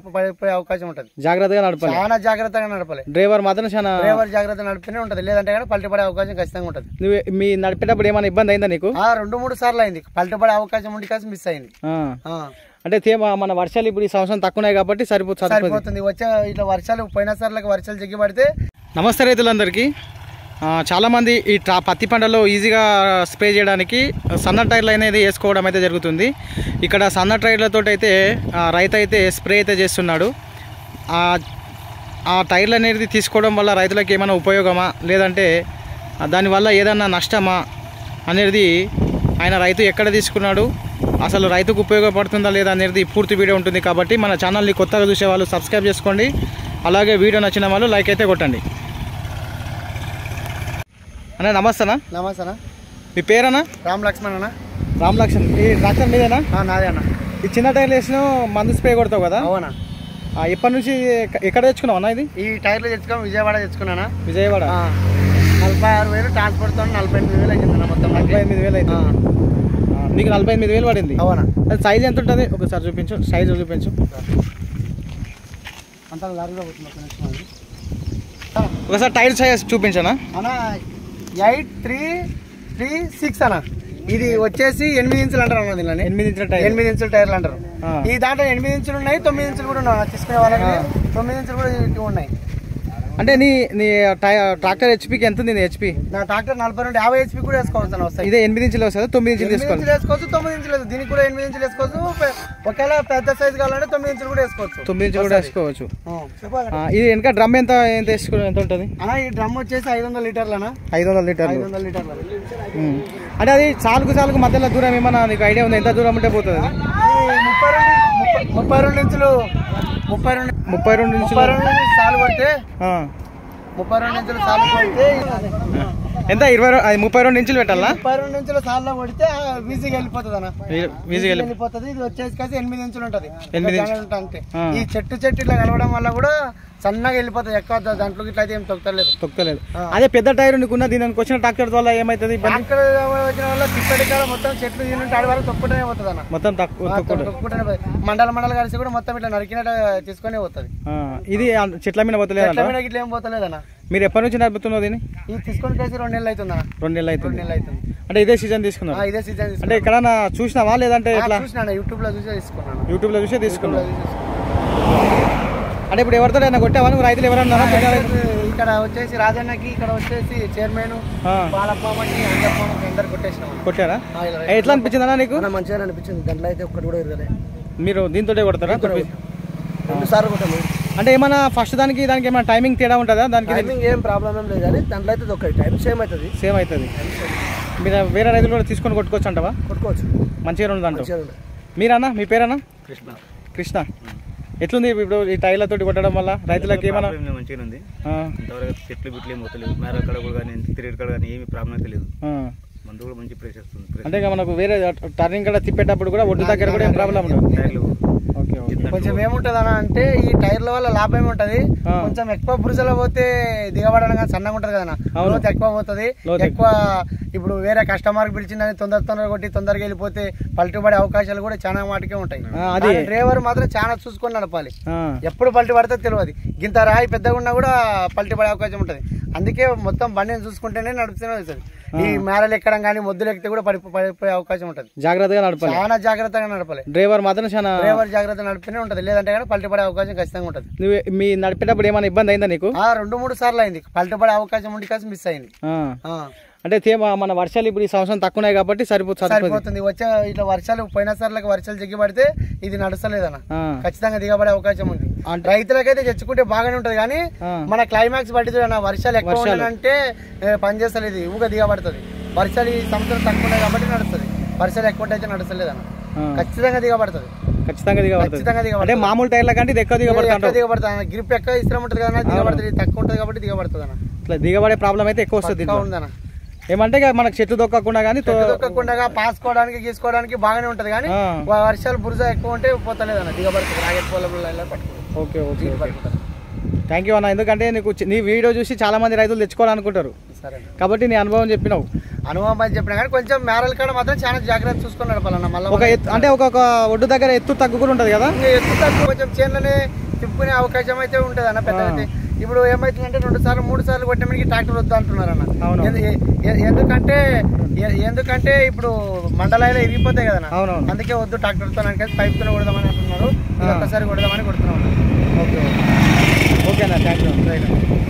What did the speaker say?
పడిపోయే అవకాశం ఉంటది జాగ్రత్తగా నడపాలి చాలా జాగ్రత్తగా నడపాలి డ్రైవర్ మాత్రం చాలా డ్రైవర్ జాగ్రత్త నడిపితేనే ఉంటది లేదంటే కానీ పల్టీ పడే అవకాశం ఖచ్చితంగా ఉంటది నువ్వు మీ నడిపేటప్పుడు ఏమైనా ఇబ్బంది అయిందా నీకు ఆ రెండు మూడు సార్లు అయింది పల్టీ పడే అవకాశం ఉండి కాసి మిస్ అయింది ఆ. ఆ. అంటే తేమ మన వర్షాలు ఇప్పుడు ఈ సంవత్సరం తక్కువన్నాయి కాబట్టి సరిపోతుంది సరిపోతుంది సరిపోతుంది వచ్చే ఇట్లా వర్షాలు పోయిన సార్లకు వర్షాలు జగ్గి పడితే నమస్తే రైతులందరికీ ఆ, చాలామంది ఈ ట్రా పత్తి పంటలో ఈజీగా స్ప్రే చేయడానికి సన్న టైర్లు అనేది వేసుకోవడం అయితే జరుగుతుంది ఇక్కడ సన్న టైర్లతో అయితే ఆ, రైతు అయితే స్ప్రే అయితే చేస్తున్నాడు ఆ ఆ టైర్లు అనేది తీసుకోవడం వల్ల రైతులకు ఏమైనా ఉపయోగమా లేదంటే ఆ, దానివల్ల ఏదన్నా నష్టమా అనేది ఆయన రైతు ఎక్కడ తీసుకున్నాడు అసలు రైతుకు ఉపయోగపడుతుందా లేదా అనేది పూర్తి వీడియో ఉంటుంది కాబట్టి మన ఛానల్ని కొత్తగా చూసే వాళ్ళు సబ్స్క్రైబ్ చేసుకోండి అలాగే వీడియో నచ్చిన వాళ్ళు లైక్ అయితే కొట్టండి అన్న నమస్తేనా నమస్తేనా మీ పేరన్నా రామ్ లక్ష్మణ్ అన్న రామ్ లక్ష్మణ్ ఈ ట్రాక్టర్ మీదేనా ఆ, నాదే అన్న ఈ చిన్న టైర్లు వేసిన మందు స్ప్రే కొడతావు కదా అవునా ఆ, ఎప్పటి నుంచి ఎక్క- ఎక్కడ తెచ్చుకున్నావు అన్న ఇది ఈ టైర్లు తెచ్చుకొని విజయవాడ తెచ్చుకున్నానా విజయవాడ ఆ. నలభై ఆరు వేలు ట్రాన్స్పోర్ట్ తో నలభై ఎనిమిది వేలు అయింది మొత్తం నలభై ఎనిమిది వేలు అయితే నీకు నలభై ఎనిమిది వేలు పడింది అవునా అది సైజ్ ఎంత ఉంటుంది ఒకసారి చూపించు సైజ్ చూపించు అంతా లారీలో పోతుంది ఒక్క నిమిషం ఆగు. ఒకసారి టైర్ సైజ్ చూపించనా అన్న ఎయిట్ త్రీ త్రీ సిక్స్ అన్న ఇది వచ్చేసి ఎనిమిది ఇంచులు అంటారు అన్న దీనిలోని ఎనిమిది ఇంచుల టైర్ ఎనిమిది ఇంచుల టైర్లు అంటారు ఆ. ఈ దాంట్లో ఎనిమిది ఇంచులు ఉన్నాయి తొమ్మిది ఇంచులు కూడా ఉన్నాయి అన్న. తీసుకునే వాళ్ళకి తొమ్మిది ఇంచులు కూడా ఇవి ఉన్నాయి అంటే నీ నీ టై ట్రాక్టర్ హెచ్పికి ఎంత ఉంది హెచ్పి నా ట్రాక్టర్ నలభై నుండి యాభై హెచ్పి కూడా వేసుకోవచ్చు అన్న వస్తాయి ఇదే ఎనిమిది ఇంచులు వస్తుంది తొమ్మిది ఇంచులు ఎనిమిది తీసుకోవాలి ఇంచులు వేసుకోవచ్చు తొమ్మిది ఇంచులు వేసుకోవచ్చు. దీనికి కూడా ఎనిమిది ఇంచులు వేసుకోవచ్చు పె- ఒకవేళ పెద్ద సైజు కావాలంటే తొమ్మిది ఇంచులు కూడా వేసుకోవచ్చు తొమ్మిది ఇంచులు కూడా వేసుకోవచ్చు ఆ. చెప్పు. ఆ, ఇది వెనక డ్రమ్ ఎంత ఎంత వేసుకో ఎంత ఉంటుంది అన్న ఈ డ్రమ్ వచ్చేసి ఐదు వందల లీటర్లనా ఐదు వందల లీటర్లు ఐదు వందల లీటర్లు ఉమ్. అంటే అది చాలుకు చాలుకు మధ్యలో దూరం ఏమన్నా నీకు ఐడియా ఉంది ఎంత దూరం ఉంటే పోతుంది అది? ఈ ముప్పై రెండు ముప్పై- ముప్పై రెండు ఇంచులు ముప్పై రెండు ముప్పై రెండు నుంచి ముప్పై రెండు ఇంచులు సాలు కొడితే ఆ. ముప్పై రెండు ఇంచులు సాలు కొడితే ఎంత ఇరవై రె- అది ముప్పై రెండు ఇంచులు పెట్టాలా ముప్పై రెండు ఇంచుల సాల్లో కొడితే ఈజీగా వెళ్ళిపోతుంది అన్న ఈజీగా వెళ్ళి వెళ్ళిపోతుంది ఇది వచ్చేసి కాసి ఎనిమిది ఇంచులు ఉంటది ఎనిమిది ఇంకా జాగ్రత్త అంతే ఆ. ఈ చెట్టు చెట్టు ఇట్లా కలవడం వల్ల కూడా సన్నగా వెళ్ళిపోతుంది ఎక్కువ దా- దాంట్లోకి ఇట్లా అయితే ఏం తొక్కలేదు తొక్కలేదు ఆ. అదే పెద్ద టైర్ నీకున్న దీనికి వచ్చిన ట్రాక్టర్ వల్ల ఏమవుతుంది ఇబ్బంది అక్కడ వచ్చిన వల్ల తిప్పటి కాడ మొత్తం చెట్లు దీని ఆడి వల్ల తొక్కుటనే పోతుంది అన్న మొత్తం తక్కువ ఆ, తొక్కడు తొక్కుటనే పోతుంది. మండల మండల కలిసి కూడా మొత్తం ఇట్లా నరికినట్టు తీసుకొని పోతుంది ఆ, ఇది ఆ చెట్ల మీద పోతలేదంట చెట్ల మీద ఇట్లా ఏం పోతలేదన్న మీరు ఎప్పటి నుంచి నడుపుతున్నావు దీన్ని ఇది తీసుకొని కలిసి రెండు నెలలు అవుతుంది అన్న రెండు నెలలు రెండు అవుతుంది నెలలు అవుతుంది అంటే ఇదే సీజన్ తీసుకున్నావు ఆ, ఇదే సీజన్ అంటే ఎక్కడన్నా చూసినావా లేదంటే ఎట్లా చూసినా యూట్యూబ్ లో చూసి తీసుకున్నాను యూట్యూబ్ లో చూసే తీసుకున్నావు యూట్యూబ్లో చూసి తీసుకున్నాను. అంటే ఇప్పుడు ఎవరితో అయినా కొట్టావా నువ్వు రైతులు ఎవరన్నా ఇక్కడ వచ్చేసి రాజన్నకి ఇక్కడ వచ్చేసి చైర్మన్ ఆ. బాలప్పమ్మకి అంజప్పమ్మకి అందరు కొట్టేసినాం కొట్టారా ఆ, ఇలా ఏ, ఎట్లా అనిపించిందన్నా నీకు అన్న మంచిగా అనిపించింది దాంట్లో అయితే ఒక్కటి కూడా ఇరగలే మీరు దీంతో కొడతారా రెండు సార్లు కొట్టాము అంటే ఏమైనా ఫస్ట్ దానికి దానికి ఏమైనా టైమింగ్ తేడా ఉంటుందా దానికి టైమింగ్ ఏం ప్రాబ్లం ఏం లేదు కానీ దాంట్లో అయితే ఒక్కటి టైం సేమ్ అవుతుంది సేమ్ అవుతుంది మీరు వేరే రైతులు కూడా తీసుకొని కొట్టుకోవచ్చు అంటవా కొట్టుకోవచ్చు మంచిగా ఉంది అంటావు మంచిగా ఉంది. మీరన్నా మీ పేరన్నా కృష్ణ కృష్ణ ఎట్లుంది ఇప్పుడు ఈ టైర్లతోటి కొట్టడం వల్ల రైతులకు ఏమైనా ప్రాబ్లం మంచిగా ఉంది ఆ, ఇంతవరకు చెట్లు బిట్లు ఏం పోతలేవు మేర కడ కూడా కానీ తిరిగి కడ కానీ ఏమి ప్రాబ్లం అయితే లేదు ఆ. మందు కూడా మంచి ప్రైస్ వస్తుంది అంటే ఇక మనకు వేరే టర్నింగ్ కూడా తిప్పేటప్పుడు కూడా ఒడ్డు దగ్గర కూడా ఏం ప్రాబ్లం ఉండదు టైర్లు ఓకే ఓకే కొంచెం ఏముంటది అన్న అంటే ఈ టైర్ల వల్ల లాభం ఏముంటది ఆ. కొంచెం ఎక్కువ బురుజలో పోతే దిగబడడం కానీ సన్నగా ఉంటది కదా అవును. లోతు ఎక్కువ పోతుంది లోతు ఎక్కువ ఇప్పుడు వేరే కస్టమర్ పిలిచిందని తొందర తొందర కొట్టి తొందరగా వెళ్ళిపోతే పల్టుబడే అవకాశాలు కూడా చాలా మాటకే ఉంటాయి ఆ, అది. డ్రైవర్ మాత్రం చాలా చూసుకొని నడపాలి ఆ, ఎప్పుడు పల్టి పడితే తెలియదు గింత రాయి పెద్దగా ఉన్నా కూడా పల్టి పడే అవకాశం ఉంటుంది అందుకే మొత్తం బండిని చూసుకుంటేనే నడుపుతూనే వస్తుంది ఈ మేరలు ఎక్కడం కానీ మొద్దులు ఎక్కితే కూడా పడి పడిపోయే అవకాశం ఉంటుంది జాగ్రత్తగా నడపాలి చాలా జాగ్రత్తగా నడపాలి డ్రైవర్ మాత్రం చాలా డ్రైవర్ జాగ్రత్త నడిపితేనే ఉంటుంది లేదంటే కానీ పల్టి పడే అవకాశం ఖచ్చితంగా ఉంటుంది నువ్వు మీ నడిపేటప్పుడు ఏమైనా ఇబ్బంది అయిందా నీకు ఆ రెండు మూడు సార్లు అయింది పల్టి పడే అవకాశం ఉండి కాసి మిస్ అయింది ఆ. ఆ. అంటే తేమ మన వర్షాలు ఇప్పుడు ఈ సంవత్సరం తక్కువన్నాయి కాబట్టి సరిపోతుంది సరిపోతుంది సరిపోతుంది వచ్చే ఇట్లా వర్షాలు పోయిన సార్లకు వర్షాలు జగ్గి పడితే ఇది నడుస్తలేదన్న ఆ, ఖచ్చితంగా దిగబడే అవకాశం ఉంది అంటే- రైతులకైతే తెచ్చుకుంటే బాగానే ఉంటది కానీ ఆ. మన క్లైమాక్స్ బట్టి చూడన్న వర్షాలు ఎక్కువ వర్షాలు. అంటే పని చేస్తలేదు ఇది ఊగా దిగబడుతుంది వర్షాలు ఈ సంవత్సరం తక్కువ ఉన్నాయి కాబట్టి నడుస్తుంది వర్షాలు ఎక్కువ అయితే నడుస్తలేదన్న ఆ. ఖచ్చితంగా దిగబడుతుంది ఖచ్చితంగా దిగబడుతుంది ఖచ్చితంగా దిగబడుతుంది అంటే మామూలు టైర్ల కంటే ఇది ఎక్కువ ఎక్కువ దిగబడుతుంది దిగబడుతుంది గ్రిప్ ఎక్కువ ఇష్టం ఉంటుంది కదా దిగబడుతుంది ఇది తక్కువ ఉంటుంది కాబట్టి దిగబడుతుంది అన్న ఇట్లా దిగబడే ప్రాబ్లం అయితే ఎక్కువ వస్తుంది ఎక్కువ దీంట్లో. ఉందన్న ఏమంటే ఇక మనకు చెట్లు దొక్కకుండా కానీ తో- దొక్కకుండా పాసుకోవడానికి గీసుకోవడానికి బాగానే ఉంటది కానీ ఆ. వర్షాలు బురద ఎక్కువ ఉంటే పోతలేదన్న దిగబడుతుంది రాగెట్ పొలంలో పట్టుకుంటుంది ఓకే ఓకే నీటి పట్టుకుంటుంది థ్యాంక్ యూ అన్న ఎందుకంటే నీకు చి- నీ వీడియో చూసి చాలా మంది రైతులు తెచ్చుకోవాలనుకుంటారు సరే కాబట్టి నీ అనుభవం చెప్పినావు అనుభవం అని చెప్పినా కానీ కొంచెం మేరల కాడ మాత్రం చాలా జాగ్రత్త చూసుకొని నడపాలన్న మళ్ళీ ఒక ఎత్తు అంటే ఒక ఒక ఒడ్డు దగ్గర ఎత్తు తగ్గు కూడా ఉంటుంది కదా ఇంకా ఎత్తు తక్కువ కొంచెం చేనులనే తిప్పుకునే అవకాశం అయితే ఉంటుంది అన్న పెద్ద అయితే ఇప్పుడు ఏమైతుందంటే రెండు సార్లు మూడు సార్లు కొట్టినప్పటికి ట్రాక్టర్ వద్దు అంటున్నారు అన్న అవును. ఎందు- ఎ- ఎ- ఎందుకంటే ఎ- ఎందుకంటే ఇప్పుడు మండలాలు ఇరిగిపోతాయి కదా అవునవును. అందుకే వద్దు ట్రాక్టర్ తో పైప్ తో కొడదామని అంటున్నారు ఇది ఆ. ఒక్కసారి కొడదామని కొడుతున్నాం ఓకే ఓకే అన్న థ్యాంక్ యూ